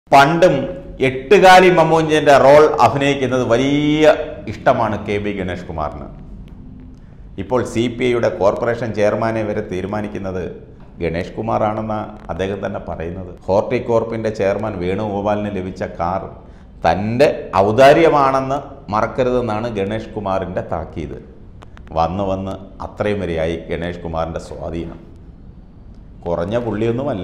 പണ്ടും എട്ടുകാലി മമ്മൂഞ്ഞിൻ്റെ റോൾ അഭിനയിക്കുന്നത് വലിയ ഇഷ്ടമാണ് കെ ബി ഗണേഷ് കുമാറിന് ഇപ്പോൾ സി പി ഐയുടെ കോർപ്പറേഷൻ ചെയർമാനെ വരെ തീരുമാനിക്കുന്നത് ഗണേഷ് കുമാറാണെന്ന അദ്ദേഹം തന്നെ പറയുന്നത് ഹോർട്ടികോർപ്പിൻ്റെ ചെയർമാൻ വേണുഗോപാലിന് ലഭിച്ച കാർ തൻ്റെ ഔദാര്യമാണെന്ന് മറക്കരുതെന്നാണ് ഗണേഷ് കുമാറിൻ്റെ താക്കീത് വന്ന് വന്ന് അത്രയും വരെയായി ഗണേഷ് കുമാറിൻ്റെ സ്വാധീനം കുറഞ്ഞ പുള്ളിയൊന്നുമല്ല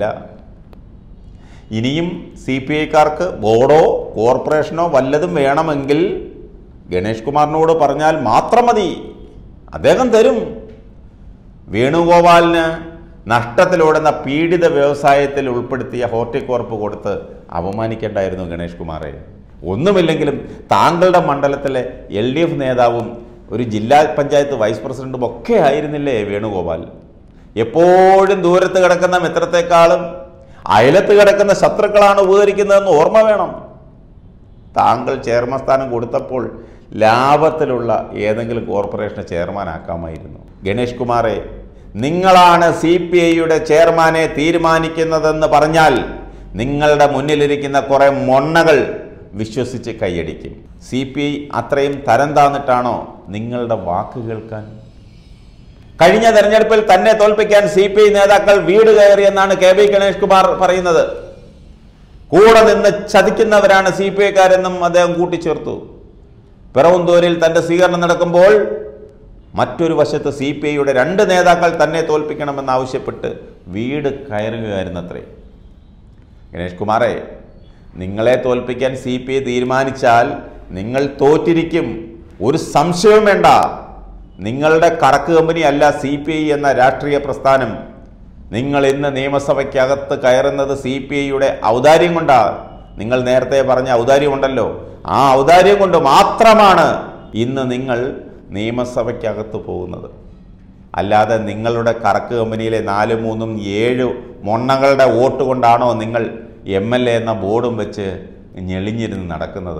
ഇനിയും സി പി ഐക്കാർക്ക് ബോർഡോ കോർപ്പറേഷനോ വല്ലതും വേണമെങ്കിൽ ഗണേഷ് കുമാറിനോട് പറഞ്ഞാൽ മാത്രം മതി അദ്ദേഹം തരും വേണുഗോപാലിന് നഷ്ടത്തിലോടുന്ന പീഡിത വ്യവസായത്തിൽ ഉൾപ്പെടുത്തിയ ഹോർട്ടികോർപ്പ് കൊടുത്ത് അപമാനിക്കേണ്ടായിരുന്നു ഗണേഷ് കുമാറെ ഒന്നുമില്ലെങ്കിലും താങ്കളുടെ മണ്ഡലത്തിലെ എൽ ഡി എഫ് നേതാവും ഒരു ജില്ലാ പഞ്ചായത്ത് വൈസ് പ്രസിഡന്റും ഒക്കെ ആയിരുന്നില്ലേ വേണുഗോപാൽ എപ്പോഴും ദൂരത്ത് കിടക്കുന്ന മിത്രത്തെക്കാളും അയലത്ത് കിടക്കുന്ന ശത്രുക്കളാണ് ഉപകരിക്കുന്നതെന്ന് ഓർമ്മ വേണം താങ്കൾ ചെയർമാൻ സ്ഥാനം കൊടുത്തപ്പോൾ ലാഭത്തിലുള്ള ഏതെങ്കിലും കോർപ്പറേഷന് ചെയർമാൻ ആക്കാമായിരുന്നു ഗണേഷ് കുമാറെ നിങ്ങളാണ് സി പി ഐയുടെ ചെയർമാനെ തീരുമാനിക്കുന്നതെന്ന് പറഞ്ഞാൽ നിങ്ങളുടെ മുന്നിലിരിക്കുന്ന കുറെ മൊണ്ണകൾ വിശ്വസിച്ച് കൈയടിക്കും സി പി ഐ അത്രയും തരം താന്നിട്ടാണോ നിങ്ങളുടെ വാക്ക് കേൾക്കാൻ കഴിഞ്ഞ തെരഞ്ഞെടുപ്പിൽ തന്നെ തോൽപ്പിക്കാൻ സി പി ഐ നേതാക്കൾ വീട് കയറിയെന്നാണ് കെ ബി ഗണേഷ് കുമാർ പറയുന്നത് കൂടെ നിന്ന് ചതിക്കുന്നവരാണ് സി പി ഐക്കാരെന്നും അദ്ദേഹം കൂട്ടിച്ചേർത്തു പിറവന്തൂരിൽ തന്റെ സ്വീകരണം നടക്കുമ്പോൾ മറ്റൊരു വശത്ത് സി പി ഐയുടെ രണ്ട് നേതാക്കൾ തന്നെ തോൽപ്പിക്കണമെന്നാവശ്യപ്പെട്ട് വീട് കയറുകയായിരുന്നത്രേ ഗണേഷ് കുമാറെ നിങ്ങളെ തോൽപ്പിക്കാൻ സി പി ഐ തീരുമാനിച്ചാൽ നിങ്ങൾ തോറ്റിരിക്കും ഒരു സംശയവും വേണ്ട നിങ്ങളുടെ കറക്ക് കമ്പനി അല്ല സി പി ഐ എന്ന രാഷ്ട്രീയ പ്രസ്ഥാനം നിങ്ങൾ ഇന്ന് നിയമസഭയ്ക്കകത്ത് കയറുന്നത് സി പി ഐയുടെ ഔദാര്യം കൊണ്ടാ നിങ്ങൾ നേരത്തെ പറഞ്ഞ ഔദാര്യമുണ്ടല്ലോ ആ ഔദാര്യം കൊണ്ട് മാത്രമാണ് ഇന്ന് നിങ്ങൾ നിയമസഭയ്ക്കകത്ത് പോകുന്നത് അല്ലാതെ നിങ്ങളുടെ കറക്ക് കമ്പനിയിലെ നാല് മൂന്നും ഏഴ് മൊണ്ണകളുടെ വോട്ട് കൊണ്ടാണോ നിങ്ങൾ എം എൽ എ എന്ന ബോർഡും വെച്ച് ഞെളിഞ്ഞിരുന്ന് നടക്കുന്നത്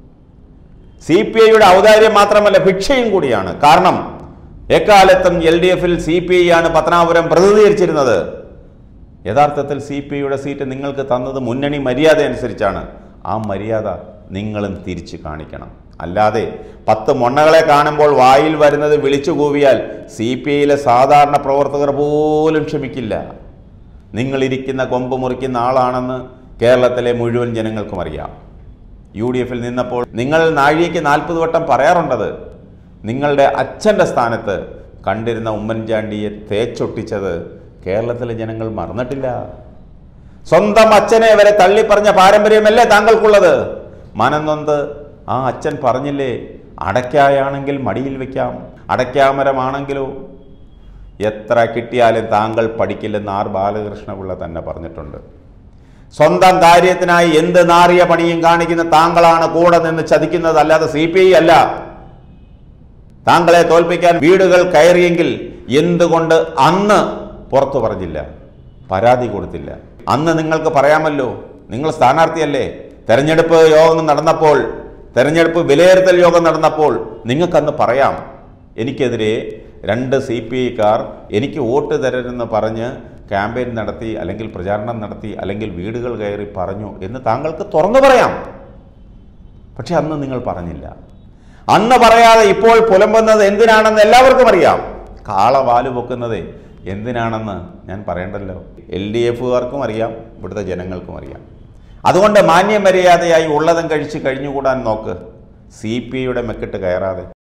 സി പി ഐയുടെ ഔദാര്യം മാത്രമല്ല ഭിക്ഷയും കൂടിയാണ് കാരണം എക്കാലത്തും എൽ ഡി എഫിൽ സി പി ഐ ആണ് പത്തനാപുരം പ്രതിനിധീകരിച്ചിരുന്നത് യഥാർത്ഥത്തിൽ സി പി ഐയുടെ സീറ്റ് നിങ്ങൾക്ക് തന്നത് മുന്നണി മര്യാദ അനുസരിച്ചാണ് ആ മര്യാദ നിങ്ങളും തിരിച്ചു കാണിക്കണം അല്ലാതെ പത്ത് മൊണ്ണകളെ കാണുമ്പോൾ വായിൽ വരുന്നത് വിളിച്ചു കൂവിയാൽ സി പി ഐയിലെ സാധാരണ പ്രവർത്തകർ പോലും ക്ഷമിക്കില്ല നിങ്ങളിരിക്കുന്ന കൊമ്പ് മുറിക്കുന്ന ആളാണെന്ന് കേരളത്തിലെ മുഴുവൻ ജനങ്ങൾക്കും അറിയാം യു ഡി എഫിൽ നിന്നപ്പോൾ നിങ്ങൾ നാഴികയ്ക്ക് നാൽപ്പത് വട്ടം പറയാറുണ്ടത് നിങ്ങളുടെ അച്ഛൻ്റെ സ്ഥാനത്ത് കണ്ടിരുന്ന ഉമ്മൻചാണ്ടിയെ തേച്ചൊട്ടിച്ചത് കേരളത്തിലെ ജനങ്ങൾ മറന്നിട്ടില്ല സ്വന്തം അച്ഛനെ വരെ തള്ളിപ്പറഞ്ഞ പാരമ്പര്യമല്ലേ താങ്കൾക്കുള്ളത് മനംനൊന്ത് ആ അച്ഛൻ പറഞ്ഞില്ലേ അടയ്ക്കായാണെങ്കിൽ മടിയിൽ വെക്കാം അടയ്ക്കാമരമാണെങ്കിലോ എത്ര കിട്ടിയാലും താങ്കൾ പഠിക്കില്ലെന്ന് ആർ ബാലകൃഷ്ണപിള്ള തന്നെ പറഞ്ഞിട്ടുണ്ട് സ്വന്തം കാര്യത്തിനായി എന്ത് നാറിയ പണിയും കാണിക്കുന്ന താങ്കളാണ് കൂടെ നിന്ന് ചതിക്കുന്നത് അല്ലാതെ സി പി ഐ അല്ല താങ്കളെ തോൽപ്പിക്കാൻ വീടുകൾ കയറിയെങ്കിൽ എന്തുകൊണ്ട് അന്ന് പുറത്തു പറഞ്ഞില്ല പരാതി കൊടുത്തില്ല അന്ന് നിങ്ങൾക്ക് പറയാമല്ലോ നിങ്ങൾ സ്ഥാനാർത്ഥിയല്ലേ തെരഞ്ഞെടുപ്പ് യോഗം നടന്നപ്പോൾ തെരഞ്ഞെടുപ്പ് വിലയിരുത്തൽ യോഗം നടന്നപ്പോൾ നിങ്ങൾക്കന്ന് പറയാം എനിക്കെതിരെ രണ്ട് സി പി ഐക്കാർ എനിക്ക് വോട്ട് തരരുതെന്ന് പറഞ്ഞ് ക്യാമ്പയിൻ നടത്തി അല്ലെങ്കിൽ പ്രചാരണം നടത്തി അല്ലെങ്കിൽ വീടുകൾ കയറി പറഞ്ഞു എന്ന് താങ്കൾക്ക് തുറന്നു പറയാം പക്ഷെ അന്ന് നിങ്ങൾ പറഞ്ഞില്ല അന്ന് പറയാതെ ഇപ്പോൾ പുലമ്പുന്നത് എന്തിനാണെന്ന് എല്ലാവർക്കും അറിയാം കാള വാല് പൊക്കുന്നത് എന്തിനാണെന്ന് ഞാൻ പറയണ്ടല്ലോ എൽ ഡി എഫുകാർക്കും അറിയാം ഇവിടുത്തെ ജനങ്ങൾക്കും അറിയാം അതുകൊണ്ട് മാന്യമര്യാദയായി ഉള്ളതും കഴിച്ച് കഴിഞ്ഞുകൂടാൻ നോക്ക് സി പി ഐയുടെ മെക്കിട്ട് കയറാതെ